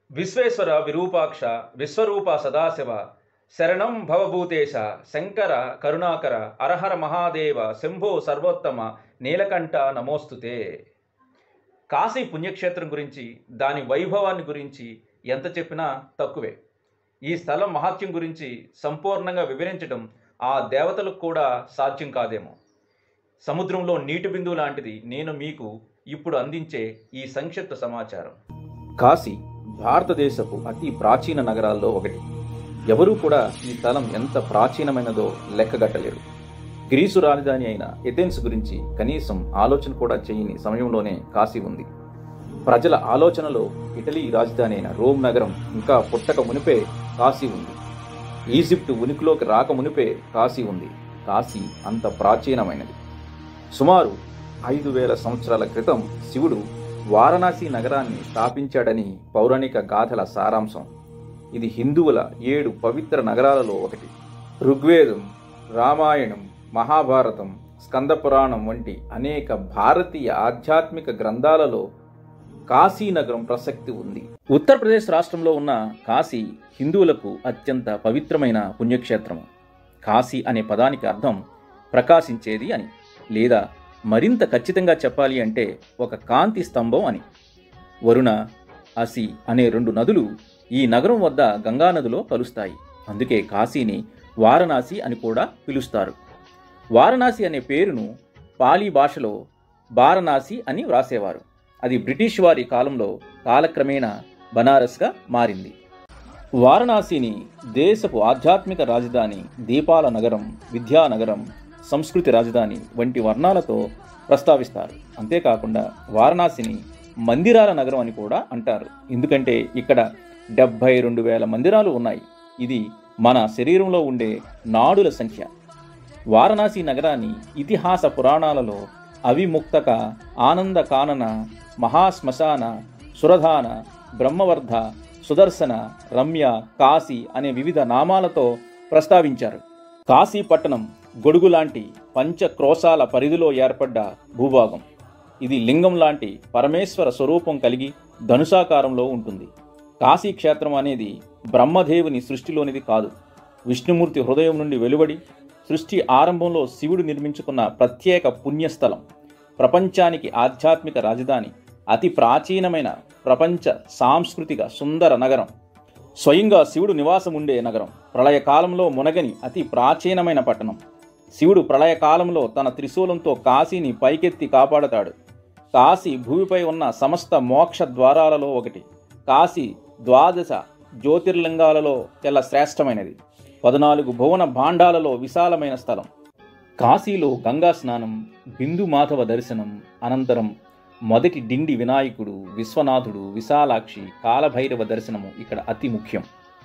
విశ్వేశ్వర విరూపాక్ష విశ్వరూప సదాశివ శరణం భవభూతేశ శంకర కరుణాకర అరహర మహాదేవ శంభో సర్వోత్తమ నీలకంఠ నమోస్తుతే కాశీ పుణ్యక్షేత్రం గురించి దాని వైభవాన్ని గురించి ఎంత చెప్పినా తక్కువే ఈ స్థలం మహాత్యం గురించి సంపూర్ణంగా వివరించడం ఆ దేవతలకు కూడా సాధ్యం కాదేమో సముద్రంలో నీటి బిందువు లాంటిది నేను మీకు ఇప్పుడు అందించే ఈ సంక్షిప్త సమాచారం కాశీ భారతదేశపు అతి ప్రాచీన నగరాల్లో ఒకటి ఎవరూ కూడా ఈ స్థలం ఎంత ప్రాచీనమైనదో లెక్కగట్టలేరు గ్రీసు రాజధాని అయిన ఎథెన్స్ గురించి కనీసం ఆలోచన కూడా చేయని సమయంలోనే కాశీ ఉంది ప్రజల ఆలోచనలో ఇటలీ రాజధాని అయిన రోమ్ నగరం ఇంకా పుట్టక మునిపే కాశీ ఉంది ఈజిప్టు ఉనికిలోకి రాక మునిపే కాశీ ఉంది కాశీ అంత ప్రాచీనమైనది సుమారు ఐదు వేల సంవత్సరాల క్రితం శివుడు వారణాసి నగరాన్ని స్థాపించాడని పౌరాణిక గాథల సారాంశం ఇది హిందువుల ఏడు పవిత్ర నగరాలలో ఒకటి ఋగ్వేదం రామాయణం మహాభారతం స్కంద పురాణం వంటి అనేక భారతీయ ఆధ్యాత్మిక గ్రంథాలలో కాశీ నగరం ప్రసక్తి ఉంది ఉత్తరప్రదేశ్ రాష్ట్రంలో ఉన్న కాశీ హిందువులకు అత్యంత పవిత్రమైన పుణ్యక్షేత్రము కాశీ అనే పదానికి అర్థం ప్రకాశించేది అని లేదా మరింత ఖచ్చితంగా చెప్పాలి అంటే ఒక కాంతి స్తంభం అని వరుణ అసి అనే రెండు నదులు ఈ నగరం వద్ద గంగానదిలో కలుస్తాయి అందుకే కాశీని వారణాసి అని కూడా పిలుస్తారు వారణాసి అనే పేరును పాలీ భాషలో వారణాసి అని వ్రాసేవారు అది బ్రిటిష్ వారి కాలంలో కాలక్రమేణా బనారస్గా మారింది వారణాసిని దేశపు ఆధ్యాత్మిక రాజధాని దీపాల నగరం విద్యానగరం సంస్కృతి రాజధాని వంటి వర్ణాలతో ప్రస్తావిస్తారు అంతేకాకుండా వారణాసిని మందిరాల నగరం అని కూడా అంటారు ఎందుకంటే ఇక్కడ డెబ్భై రెండు వేల మందిరాలు ఉన్నాయి ఇది మన శరీరంలో ఉండే నాడుల సంఖ్య వారణాసి నగరాన్ని ఇతిహాస పురాణాలలో అవిముక్తక ఆనంద కానన మహాశ్మశాన సురధాన బ్రహ్మవర్ధ సుదర్శన రమ్య కాశీ అనే వివిధ నామాలతో ప్రస్తావించారు కాశీ పట్టణం గొడుగు లాంటి పంచక్రోశాల పరిధిలో ఏర్పడ్డ భూభాగం ఇది లింగం లాంటి పరమేశ్వర స్వరూపం కలిగి ధనుసాకారంలో ఉంటుంది కాశీ క్షేత్రం అనేది బ్రహ్మదేవుని సృష్టిలోనిది కాదు విష్ణుమూర్తి హృదయం నుండి వెలువడి సృష్టి ఆరంభంలో శివుడు నిర్మించుకున్న ప్రత్యేక పుణ్యస్థలం ప్రపంచానికి ఆధ్యాత్మిక రాజధాని అతి ప్రాచీనమైన ప్రపంచ సాంస్కృతిక సుందర నగరం స్వయంగా శివుడు నివాసం ఉండే నగరం ప్రళయకాలంలో మునగని అతి ప్రాచీనమైన పట్టణం శివుడు ప్రళయకాలంలో తన త్రిశూలంతో కాశీని పైకెత్తి కాపాడతాడు కాశీ భూమిపై ఉన్న సమస్త మోక్ష ద్వారాలలో ఒకటి కాశీ ద్వాదశ జ్యోతిర్లింగాలలో తెల్ల శ్రేష్టమైనది పద్నాలుగు భువన భాండాలలో విశాలమైన స్థలం కాశీలో గంగా స్నానం బిందు మాధవ దర్శనం అనంతరం మొదటి డిండి వినాయకుడు విశ్వనాథుడు విశాలాక్షి కాలభైరవ దర్శనము ఇక్కడ అతి ముఖ్యం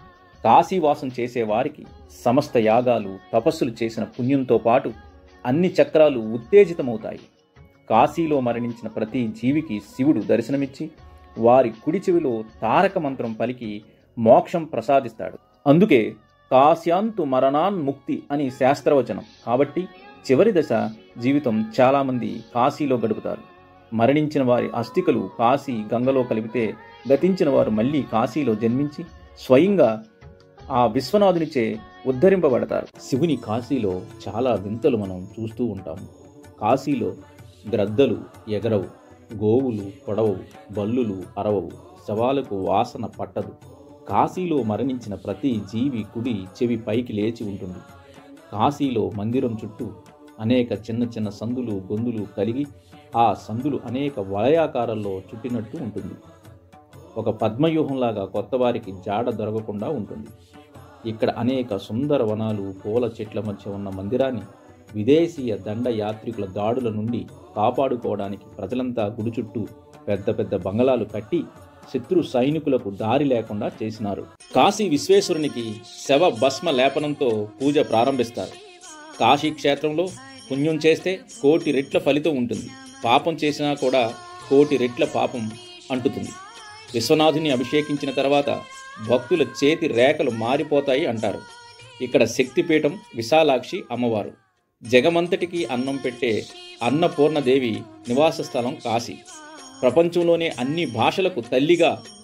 కాశీవాసం చేసే వారికి సమస్త యాగాలు తపస్సులు చేసిన పుణ్యంతో పాటు అన్ని చక్రాలు ఉత్తేజితమవుతాయి కాశీలో మరణించిన ప్రతి జీవికి శివుడు దర్శనమిచ్చి వారి కుడి చెవిలో తారక మంత్రం పలికి మోక్షం ప్రసాదిస్తాడు అందుకే కాశ్యాంతు మరణాన్ ముక్తి అని శాస్త్రవచనం కాబట్టి చివరి దశ జీవితం చాలామంది కాశీలో గడుపుతారు మరణించిన వారి అస్థికలు కాశీ గంగలో కలిపితే గతించిన వారు మళ్ళీ కాశీలో జన్మించి స్వయంగా ఆ విశ్వనాథునిచే ఉద్ధరింపబడతారు శివుని కాశీలో చాలా వింతలు మనం చూస్తూ ఉంటాము కాశీలో గ్రద్దలు ఎగరవు గోవులు పొడవవు బల్లులు అరవవు శవాలకు వాసన పట్టదు కాశీలో మరణించిన ప్రతి జీవి కుడి చెవి పైకి లేచి ఉంటుంది కాశీలో మందిరం చుట్టూ అనేక చిన్న చిన్న సందులు గొంతులు కలిగి ఆ సందులు అనేక వలయాకారంలో చుట్టినట్టు ఉంటుంది ఒక పద్మవ్యూహంలాగా కొత్త వారికి జాడ దొరకకుండా ఉంటుంది ఇక్కడ అనేక సుందర వనాలు పూల చెట్ల మధ్య ఉన్న మందిరాన్ని విదేశీయ దండ యాత్రికుల దాడుల నుండి కాపాడుకోవడానికి ప్రజలంతా గుడి చుట్టూ పెద్ద పెద్ద బంగళాలు కట్టి శత్రు సైనికులకు దారి లేకుండా చేసినారు కాశీ విశ్వేశ్వరునికి శవ భస్మ లేపనంతో పూజ ప్రారంభిస్తారు కాశీ క్షేత్రంలో పుణ్యం చేస్తే కోటి రెట్ల ఫలితం ఉంటుంది పాపం చేసినా కూడా కోటి రెట్ల పాపం అంటుతుంది విశ్వనాథుని అభిషేకించిన తర్వాత భక్తుల చేతి రేఖలు మారిపోతాయి అంటారు ఇక్కడ శక్తిపీఠం విశాలాక్షి అమ్మవారు జగమంతటికి అన్నం పెట్టే అన్నపూర్ణదేవి నివాస స్థలం కాశీ ప్రపంచంలోనే అన్ని భాషలకు తల్లిగా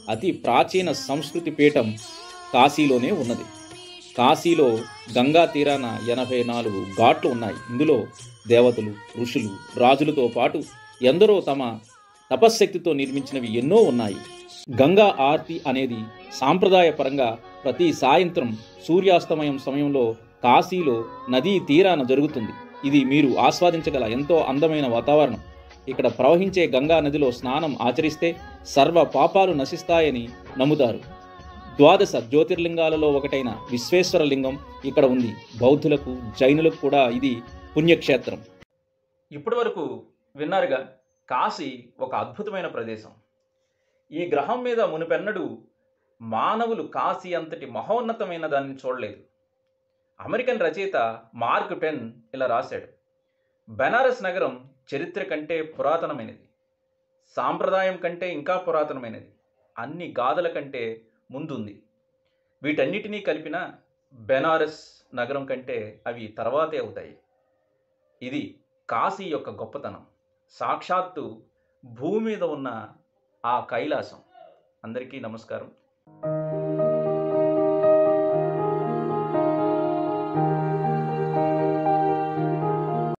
అతి ప్రాచీన సంస్కృతి పీఠం కాశీలోనే ఉన్నది కాశీలో గంగా తీరాన ఎనభై నాలుగు ఘాట్లు ఉన్నాయి ఇందులో దేవతలు ఋషులు రాజులతో పాటు ఎందరో తమ తపశ్శక్తితో నిర్మించినవి ఎన్నో ఉన్నాయి గంగా ఆర్తి అనేది సాంప్రదాయపరంగా ప్రతి సాయంత్రం సూర్యాస్తమయం సమయంలో కాశీలో నదీ తీరాన జరుగుతుంది ఇది మీరు ఆస్వాదించగల ఎంతో అందమైన వాతావరణం ఇక్కడ ప్రవహించే గంగా నదిలో స్నానం ఆచరిస్తే సర్వ పాపాలు నశిస్తాయని నమ్ముతారు ద్వాదశ జ్యోతిర్లింగాలలో ఒకటైన విశ్వేశ్వర లింగం ఇక్కడ ఉంది బౌద్ధులకు జైనులకు కూడా ఇది పుణ్యక్షేత్రం ఇప్పటి వరకు విన్నారుగా కాశీ ఒక అద్భుతమైన ప్రదేశం ఈ గ్రహం మీద మునుపెన్నడూ మానవులు కాశీ అంతటి మహోన్నతమైన దాన్ని చూడలేదు అమెరికన్ రచయిత మార్క్ టెన్ ఇలా రాశాడు బెనారస్ నగరం చరిత్ర కంటే పురాతనమైనది సాంప్రదాయం కంటే ఇంకా పురాతనమైనది అన్ని గాథల కంటే ముందుంది వీటన్నిటినీ కలిపిన బెనారస్ నగరం కంటే అవి తర్వాతే అవుతాయి ఇది కాశీ యొక్క గొప్పతనం సాక్షాత్తు భూమి మీద ఉన్న ఆ కైలాసం అందరికీ నమస్కారం